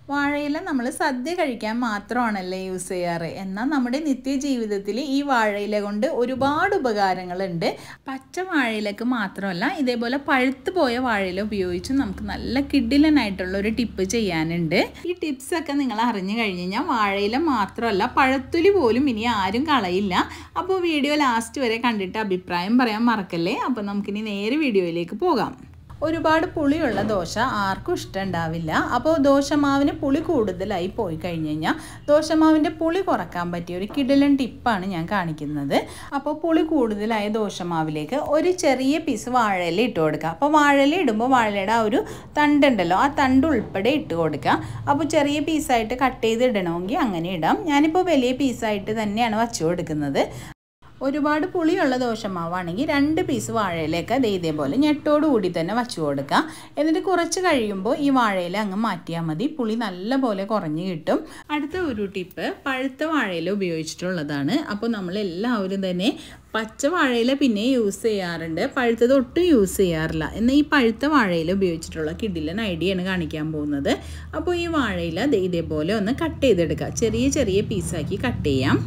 വാഴയില നമ്മൾ സദ്യ കഴിക്കാൻ മാത്രമാണല്ലേ യൂസ് ചെയ്യാറ് എന്നാൽ നമ്മുടെ നിത്യജീവിതത്തിൽ ഈ വാഴയില കൊണ്ട് ഒരുപാട് ഉപകാരങ്ങളുണ്ട് പച്ച വാഴയിലക്ക് മാത്രമല്ല ഇതേപോലെ പഴുത്ത് പോയ വാഴയില ഉപയോഗിച്ച് നമുക്ക് നല്ല കിഡിലനായിട്ടുള്ള ഒരു ടിപ്പ് ചെയ്യാനുണ്ട് ഈ ടിപ്സൊക്കെ നിങ്ങൾ അറിഞ്ഞു കഴിഞ്ഞ് കഴിഞ്ഞാൽ വാഴയില മാത്രമല്ല പഴത്തൊലി പോലും ഇനി ആരും കളയില്ല അപ്പോൾ വീഡിയോ ലാസ്റ്റ് വരെ കണ്ടിട്ട് അഭിപ്രായം പറയാൻ മറക്കല്ലേ അപ്പോൾ നമുക്കിനി നേരെ വീഡിയോയിലേക്ക് പോകാം ഒരുപാട് പുളിയുള്ള ദോശ ആർക്കും ഇഷ്ടമുണ്ടാവില്ല അപ്പോൾ ദോശമാവിന് പുളി കൂടുതലായി പോയി കഴിഞ്ഞ് കഴിഞ്ഞാൽ ദോശമാവിൻ്റെ പുളി കുറക്കാൻ പറ്റിയ ഒരു കിടിലൻ ടിപ്പാണ് ഞാൻ കാണിക്കുന്നത് അപ്പോൾ പുളി കൂടുതലായ ദോശമാവിലേക്ക് ഒരു ചെറിയ പീസ് വാഴയില ഇട്ട് കൊടുക്കുക അപ്പോൾ വാഴയില ഇടുമ്പോൾ വാഴയുടെ ആ ഒരു തണ്ടുണ്ടല്ലോ ആ തണ്ട് ഉൾപ്പെടെ ഇട്ട് കൊടുക്കുക അപ്പോൾ ചെറിയ പീസായിട്ട് കട്ട് ചെയ്ത് ഇടണമെങ്കിൽ അങ്ങനെ ഇടാം ഞാനിപ്പോൾ വലിയ പീസായിട്ട് തന്നെയാണ് വച്ചു കൊടുക്കുന്നത് ഒരുപാട് പുളിയുള്ള ദോശമാവാണെങ്കിൽ രണ്ട് പീസ് വാഴയിലേക്ക് അത് ഇതേപോലെ ഞെട്ടോടു കൂടി തന്നെ വച്ചു കൊടുക്കുക എന്നിട്ട് കുറച്ച് കഴിയുമ്പോൾ ഈ വാഴയില അങ്ങ് മാറ്റിയാൽ മതി പുളി നല്ല കുറഞ്ഞ് കിട്ടും അടുത്ത ഒരു ടിപ്പ് പഴുത്ത വാഴയില ഉപയോഗിച്ചിട്ടുള്ളതാണ് അപ്പോൾ നമ്മൾ എല്ലാവരും തന്നെ പച്ച വാഴയില പിന്നെ യൂസ് ചെയ്യാറുണ്ട് പഴുത്തത് ഒട്ടും യൂസ് ചെയ്യാറില്ല എന്നാൽ ഈ പഴുത്ത വാഴയില ഉപയോഗിച്ചിട്ടുള്ള കിഡിലൻ ഐഡിയയാണ് കാണിക്കാൻ പോകുന്നത് അപ്പോൾ ഈ വാഴയില ഇതേപോലെ ഒന്ന് കട്ട് ചെയ്തെടുക്കുക ചെറിയ ചെറിയ പീസാക്കി കട്ട് ചെയ്യാം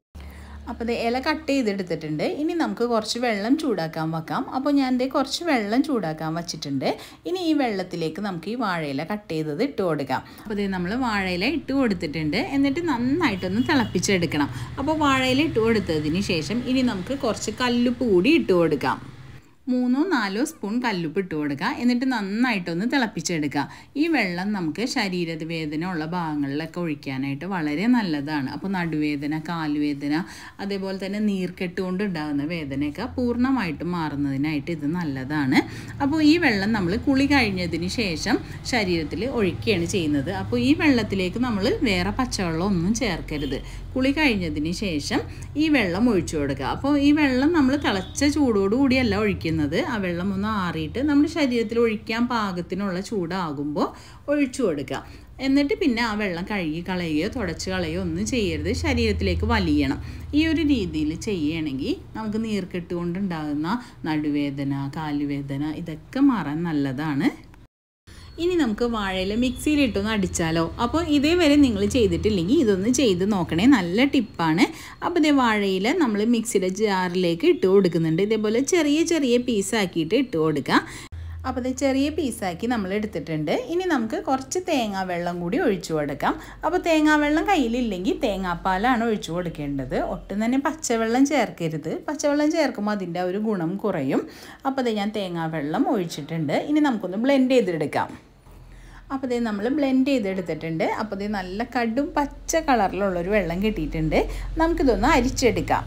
അപ്പോൾ ഇത് ഇല കട്ട് ചെയ്തെടുത്തിട്ടുണ്ട് ഇനി നമുക്ക് കുറച്ച് വെള്ളം ചൂടാക്കാൻ വെക്കാം അപ്പോൾ ഞാൻ ദേ കുറച്ച് വെള്ളം ചൂടാക്കാൻ വെച്ചിട്ടുണ്ട് ഇനി ഈ വെള്ളത്തിലേക്ക് നമുക്ക് ഈ വാഴയില കട്ട് ചെയ്തത് ഇട്ട് കൊടുക്കാം അപ്പോൾ ഇത് നമ്മൾ വാഴയില ഇട്ട് കൊടുത്തിട്ടുണ്ട് എന്നിട്ട് നന്നായിട്ടൊന്ന് തിളപ്പിച്ചെടുക്കണം അപ്പോൾ വാഴയില ഇട്ട് കൊടുത്തതിന് ശേഷം ഇനി നമുക്ക് കുറച്ച് കല്ലുപ്പ് കൂടി ഇട്ട് കൊടുക്കാം മൂന്നോ നാലോ സ്പൂൺ കല്ലുപ്പ് ഇട്ട് കൊടുക്കുക എന്നിട്ട് നന്നായിട്ടൊന്ന് തിളപ്പിച്ചെടുക്കുക ഈ വെള്ളം നമുക്ക് ശരീര വേദന ഉള്ള ഭാഗങ്ങളിലൊക്കെ ഒഴിക്കാനായിട്ട് വളരെ നല്ലതാണ് അപ്പോൾ നടുവേദന കാലുവേദന അതേപോലെ തന്നെ നീർക്കെട്ട് കൊണ്ട് ഉണ്ടാകുന്ന വേദനയൊക്കെ പൂർണ്ണമായിട്ടും മാറുന്നതിനായിട്ട് ഇത് നല്ലതാണ് അപ്പോൾ ഈ വെള്ളം നമ്മൾ കുളി കഴിഞ്ഞതിന് ശേഷം ശരീരത്തിൽ ഒഴിക്കുകയാണ് ചെയ്യുന്നത് അപ്പോൾ ഈ വെള്ളത്തിലേക്ക് നമ്മൾ വേറെ പച്ചവെള്ളം ഒന്നും ചേർക്കരുത് കുളി കഴിഞ്ഞതിന് ശേഷം ഈ വെള്ളം ഒഴിച്ചു കൊടുക്കുക അപ്പോൾ ഈ വെള്ളം നമ്മൾ തിളച്ച ചൂടോടുകൂടിയല്ല ഒഴിക്കുന്നത് ആ വെള്ളം ഒന്ന് ആറിയിട്ട് നമ്മുടെ ശരീരത്തിൽ ഒഴിക്കാൻ പാകത്തിനുള്ള ചൂടാകുമ്പോൾ ഒഴിച്ചു കൊടുക്കുക എന്നിട്ട് പിന്നെ ആ വെള്ളം കഴുകി കളയുകയോ തുടച്ച് കളയുകയോ ഒന്നും ചെയ്യരുത് ശരീരത്തിലേക്ക് വലിയണം ഈ ഒരു രീതിയിൽ ചെയ്യുകയാണെങ്കിൽ നമുക്ക് നീർക്കെട്ട് കൊണ്ടുണ്ടാകുന്ന നടുവേദന കാലുവേദന ഇതൊക്കെ മാറാൻ നല്ലതാണ് ഇനി നമുക്ക് വാഴയില മിക്സിയിലിട്ടൊന്ന് അടിച്ചാലോ അപ്പോൾ ഇതേവരെ നിങ്ങൾ ചെയ്തിട്ടില്ലെങ്കിൽ ഇതൊന്ന് ചെയ്ത് നോക്കണേ നല്ല ടിപ്പാണ് അപ്പോൾ ഇതേ വാഴയില നമ്മൾ മിക്സിയുടെ ജാറിലേക്ക് ഇട്ട് കൊടുക്കുന്നുണ്ട് ഇതേപോലെ ചെറിയ ചെറിയ പീസാക്കിയിട്ട് ഇട്ട് കൊടുക്കുക അപ്പോൾ ഇത് ചെറിയ പീസാക്കി നമ്മൾ എടുത്തിട്ടുണ്ട് ഇനി നമുക്ക് കുറച്ച് തേങ്ങാ വെള്ളം കൂടി ഒഴിച്ചു കൊടുക്കാം അപ്പോൾ തേങ്ങാ വെള്ളം കയ്യിലില്ലെങ്കിൽ തേങ്ങാപ്പാലാണ് ഒഴിച്ചു കൊടുക്കേണ്ടത് ഒട്ടും തന്നെ പച്ചവെള്ളം ചേർക്കരുത് പച്ചവെള്ളം ചേർക്കുമ്പോൾ അതിൻ്റെ ഒരു ഗുണം കുറയും അപ്പോൾ ഇത് ഞാൻ തേങ്ങാ വെള്ളം ഒഴിച്ചിട്ടുണ്ട് ഇനി നമുക്കൊന്ന് ബ്ലെൻഡ് ചെയ്തെടുക്കാം അപ്പോൾ ഇത് നമ്മൾ ബ്ലെൻഡ് ചെയ്തെടുത്തിട്ടുണ്ട് അപ്പോൾ ഇത് നല്ല കടും പച്ച കളറിലുള്ളൊരു വെള്ളം കിട്ടിയിട്ടുണ്ട് നമുക്കിതൊന്ന് അരിച്ചെടുക്കാം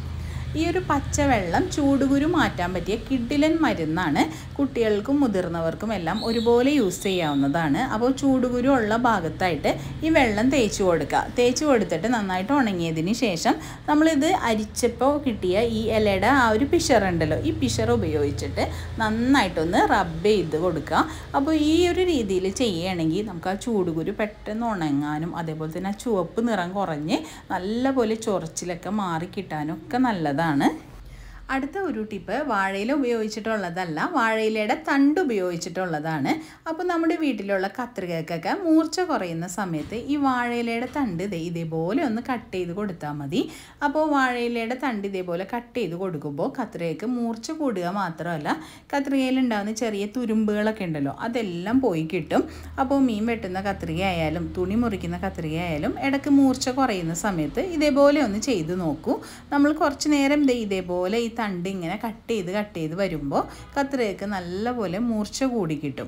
ഈ ഒരു പച്ചവെള്ളം ചൂടുകുരു മാറ്റാൻ പറ്റിയ കിഡിലൻ മരുന്നാണ് കുട്ടികൾക്കും മുതിർന്നവർക്കും എല്ലാം ഒരുപോലെ യൂസ് ചെയ്യാവുന്നതാണ് അപ്പോൾ ചൂടുകുരു ഉള്ള ഭാഗത്തായിട്ട് ഈ വെള്ളം തേച്ച് കൊടുക്കുക തേച്ച് കൊടുത്തിട്ട് നന്നായിട്ട് ഉണങ്ങിയതിന് ശേഷം നമ്മളിത് അരിച്ചപ്പോൾ കിട്ടിയ ഈ ഇലയുടെ ആ ഒരു പിഷറുണ്ടല്ലോ ഈ പിഷർ ഉപയോഗിച്ചിട്ട് നന്നായിട്ടൊന്ന് റബ്ബ് ചെയ്ത് കൊടുക്കുക അപ്പോൾ ഈ ഒരു രീതിയിൽ ചെയ്യുകയാണെങ്കിൽ നമുക്ക് ആ ചൂടുകുരു പെട്ടെന്ന് ഉണങ്ങാനും അതേപോലെ തന്നെ ആ ചുവപ്പ് നിറം കുറഞ്ഞ് നല്ലപോലെ ചൊറച്ചിലൊക്കെ മാറി കിട്ടാനും ഒക്കെ നല്ലതാണ് നല്ലതാണ് അടുത്ത ഒരു ടിപ്പ് വാഴയില ഉപയോഗിച്ചിട്ടുള്ളതല്ല വാഴയിലയുടെ തണ്ട് ഉപയോഗിച്ചിട്ടുള്ളതാണ് അപ്പോൾ നമ്മുടെ വീട്ടിലുള്ള കത്രികക്കൊക്കെ മൂർച്ച കുറയുന്ന സമയത്ത് ഈ വാഴയിലയുടെ തണ്ട് ഇതേ ഇതേപോലെ ഒന്ന് കട്ട് ചെയ്ത് കൊടുത്താൽ മതി അപ്പോൾ വാഴയിലയുടെ തണ്ട് ഇതേപോലെ കട്ട് ചെയ്ത് കൊടുക്കുമ്പോൾ കത്രികയ്ക്ക് മൂർച്ച കൂടുക മാത്രമല്ല കത്രികയിലുണ്ടാകുന്ന ചെറിയ തുരുമ്പുകളൊക്കെ ഉണ്ടല്ലോ അതെല്ലാം പോയി കിട്ടും അപ്പോൾ മീൻ വെട്ടുന്ന കത്രിക ആയാലും തുണി മുറിക്കുന്ന കത്രിക ആയാലും ഇടയ്ക്ക് മൂർച്ച കുറയുന്ന സമയത്ത് ഇതേപോലെ ഒന്ന് ചെയ്ത് നോക്കൂ നമ്മൾ കുറച്ച് നേരം ഇതേപോലെ ഈ തണ്ട് ഇങ്ങനെ കട്ട് ചെയ്ത് കട്ട് ചെയ്ത് വരുമ്പോൾ കത്രികയ്ക്ക് നല്ലപോലെ മൂർച്ച കൂടി കിട്ടും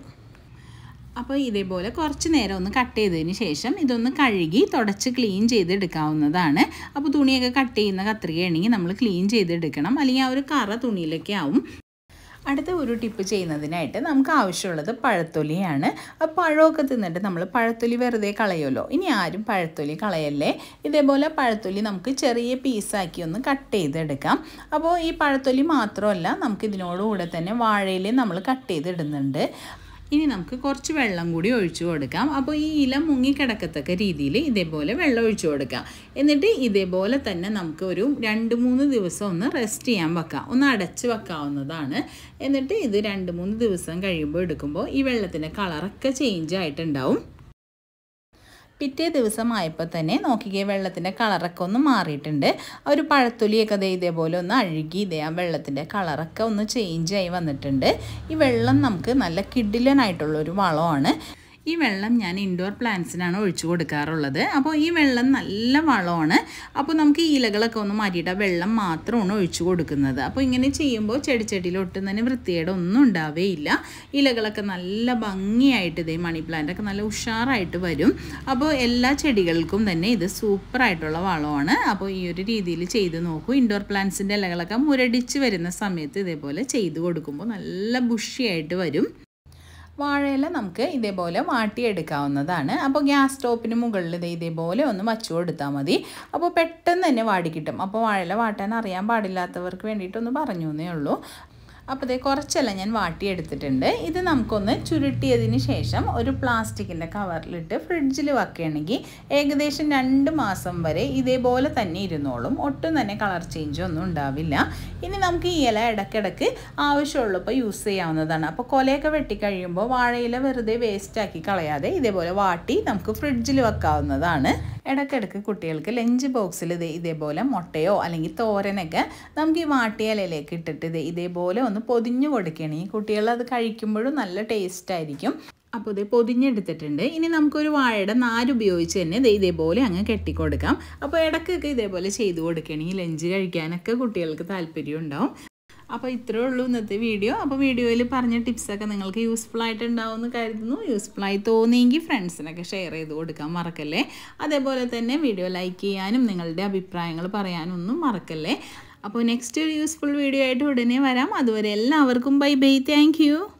അപ്പോൾ ഇതേപോലെ കുറച്ച് നേരം ഒന്ന് കട്ട് ചെയ്തതിന് ശേഷം ഇതൊന്ന് കഴുകി തുടച്ച് ക്ലീൻ ചെയ്തെടുക്കാവുന്നതാണ് അപ്പോൾ തുണിയൊക്കെ കട്ട് ചെയ്യുന്ന കത്രികയാണെങ്കിൽ നമ്മൾ ക്ലീൻ ചെയ്തെടുക്കണം അല്ലെങ്കിൽ ആ ഒരു കറ തുണിയിലൊക്കെ ആവും അടുത്ത ഒരു ടിപ്പ് ചെയ്യുന്നതിനായിട്ട് നമുക്ക് ആവശ്യമുള്ളത് പഴത്തൊലിയാണ് ആ പഴമൊക്കെ തിന്നിട്ട് നമ്മൾ പഴത്തൊലി വെറുതെ കളയുമല്ലോ ഇനി ആരും പഴത്തൊലി കളയല്ലേ ഇതേപോലെ പഴത്തൊലി നമുക്ക് ചെറിയ പീസാക്കി ഒന്ന് കട്ട് ചെയ്തെടുക്കാം അപ്പോൾ ഈ പഴത്തൊലി മാത്രമല്ല നമുക്ക് ഇതിനോടുകൂടെ തന്നെ വാഴയില നമ്മൾ കട്ട് ചെയ്തിടുന്നുണ്ട് ഇനി നമുക്ക് കുറച്ച് വെള്ളം കൂടി ഒഴിച്ചു കൊടുക്കാം അപ്പോൾ ഈ ഇല മുങ്ങിക്കിടക്കത്തക്ക രീതിയിൽ ഇതേപോലെ വെള്ളം ഒഴിച്ചു കൊടുക്കാം എന്നിട്ട് ഇതേപോലെ തന്നെ നമുക്ക് ഒരു രണ്ട് മൂന്ന് ദിവസം ഒന്ന് റെസ്റ്റ് ചെയ്യാൻ വെക്കാം ഒന്ന് അടച്ച് വെക്കാവുന്നതാണ് എന്നിട്ട് ഇത് രണ്ട് മൂന്ന് ദിവസം കഴിയുമ്പോൾ എടുക്കുമ്പോൾ ഈ വെള്ളത്തിൻ്റെ കളറൊക്കെ ചേഞ്ച് ആയിട്ടുണ്ടാവും പിറ്റേ ദിവസമായപ്പോൾ തന്നെ നോക്കിക്കേ വെള്ളത്തിൻ്റെ കളറൊക്കെ ഒന്ന് മാറിയിട്ടുണ്ട് ആ ഒരു പഴത്തൊലിയൊക്കെ ദേ ഇതേപോലെ ഒന്ന് അഴുകി ഇതേ ആ വെള്ളത്തിൻ്റെ കളറൊക്കെ ഒന്ന് ചേഞ്ചായി വന്നിട്ടുണ്ട് ഈ വെള്ളം നമുക്ക് നല്ല കിഡിലനായിട്ടുള്ളൊരു വളമാണ് ഈ വെള്ളം ഞാൻ ഇൻഡോർ പ്ലാന്റ്സിനാണ് ഒഴിച്ചു കൊടുക്കാറുള്ളത് അപ്പോൾ ഈ വെള്ളം നല്ല വളമാണ് അപ്പോൾ നമുക്ക് ഈ ഇലകളൊക്കെ ഒന്ന് മാറ്റിയിട്ട് ആ വെള്ളം മാത്രമാണ് ഒഴിച്ചു കൊടുക്കുന്നത് അപ്പോൾ ഇങ്ങനെ ചെയ്യുമ്പോൾ ചെടിച്ചട്ടിയിൽ ഒട്ടും തന്നെ വൃത്തികേട് ഒന്നും ഉണ്ടാവേയില്ല ഇലകളൊക്കെ നല്ല ഭംഗിയായിട്ട് ഇതേ മണി പ്ലാന്റ് ഒക്കെ നല്ല ഉഷാറായിട്ട് വരും അപ്പോൾ എല്ലാ ചെടികൾക്കും തന്നെ ഇത് സൂപ്പറായിട്ടുള്ള വളമാണ് അപ്പോൾ ഈ ഒരു രീതിയിൽ ചെയ്ത് നോക്കൂ ഇൻഡോർ പ്ലാന്റ്സിൻ്റെ ഇലകളൊക്കെ മുരടിച്ച് വരുന്ന സമയത്ത് ഇതേപോലെ ചെയ്ത് കൊടുക്കുമ്പോൾ നല്ല ബുഷിയായിട്ട് വരും വാഴയില നമുക്ക് ഇതേപോലെ വാട്ടിയെടുക്കാവുന്നതാണ് അപ്പോൾ ഗ്യാസ് സ്റ്റോപ്പിന് മുകളിൽ ഇത് ഇതേപോലെ ഒന്ന് വച്ചു കൊടുത്താൽ മതി അപ്പോൾ പെട്ടെന്ന് തന്നെ വാടി കിട്ടും അപ്പോൾ വാഴയില വാട്ടാൻ അറിയാൻ പാടില്ലാത്തവർക്ക് വേണ്ടിയിട്ടൊന്ന് പറഞ്ഞു എന്നേ ഉള്ളൂ അപ്പോൾ ഇതേ കുറച്ചെല്ലാം ഞാൻ വാട്ടിയെടുത്തിട്ടുണ്ട് ഇത് നമുക്കൊന്ന് ചുരുട്ടിയതിന് ശേഷം ഒരു പ്ലാസ്റ്റിക്കിൻ്റെ കവറിലിട്ട് ഫ്രിഡ്ജിൽ വെക്കുകയാണെങ്കിൽ ഏകദേശം രണ്ട് മാസം വരെ ഇതേപോലെ തന്നെ ഇരുന്നോളും ഒട്ടും തന്നെ കളർ ചേഞ്ച് ഒന്നും ഉണ്ടാവില്ല ഇനി നമുക്ക് ഈ ഇല ഇടയ്ക്കിടയ്ക്ക് ആവശ്യമുള്ളപ്പോൾ യൂസ് ചെയ്യാവുന്നതാണ് അപ്പോൾ കൊലയൊക്കെ വെട്ടിക്കഴിയുമ്പോൾ വാഴയില വെറുതെ വേസ്റ്റാക്കി കളയാതെ ഇതേപോലെ വാട്ടി നമുക്ക് ഫ്രിഡ്ജിൽ വെക്കാവുന്നതാണ് ഇടയ്ക്കിടയ്ക്ക് കുട്ടികൾക്ക് ലഞ്ച് ബോക്സിൽ ഇത് ഇതേപോലെ മുട്ടയോ അല്ലെങ്കിൽ തോരനൊക്കെ നമുക്ക് ഈ വാട്ടിയ ഇലയിലേക്ക് ഇട്ടിട്ട് ഇത് ഇതേപോലെ ഒന്ന് പൊതിഞ്ഞു കൊടുക്കുകയാണെങ്കിൽ കുട്ടികൾ അത് കഴിക്കുമ്പോഴും നല്ല ടേസ്റ്റ് ആയിരിക്കും അപ്പോൾ ഇത് പൊതിഞ്ഞെടുത്തിട്ടുണ്ട് ഇനി നമുക്കൊരു വാഴയുടെ നാര് ഉപയോഗിച്ച് തന്നെ ഇത് ഇതേപോലെ അങ്ങ് കെട്ടിക്കൊടുക്കാം അപ്പോൾ ഇടയ്ക്കൊക്കെ ഇതേപോലെ ചെയ്ത് കൊടുക്കുകയാണെങ്കിൽ ലഞ്ച് കഴിക്കാനൊക്കെ കുട്ടികൾക്ക് താല്പര്യം ഉണ്ടാവും അപ്പോൾ ഇത്രേ ഉള്ളൂ ഇന്നത്തെ വീഡിയോ അപ്പോൾ വീഡിയോയിൽ പറഞ്ഞ ടിപ്സൊക്കെ നിങ്ങൾക്ക് യൂസ്ഫുൾ ആയിട്ടുണ്ടാവുമെന്ന് കരുതുന്നു യൂസ്ഫുൾ ആയി തോന്നിയെങ്കിൽ ഫ്രണ്ട്സിനൊക്കെ ഷെയർ ചെയ്ത് കൊടുക്കാൻ മറക്കല്ലേ അതേപോലെ തന്നെ വീഡിയോ ലൈക്ക് ചെയ്യാനും നിങ്ങളുടെ അഭിപ്രായങ്ങൾ പറയാനും ഒന്നും മറക്കല്ലേ അപ്പോൾ നെക്സ്റ്റ് ഒരു യൂസ്ഫുൾ വീഡിയോ ആയിട്ട് ഉടനെ വരാം അതുവരെ എല്ലാവർക്കും ബൈ ബൈ താങ്ക്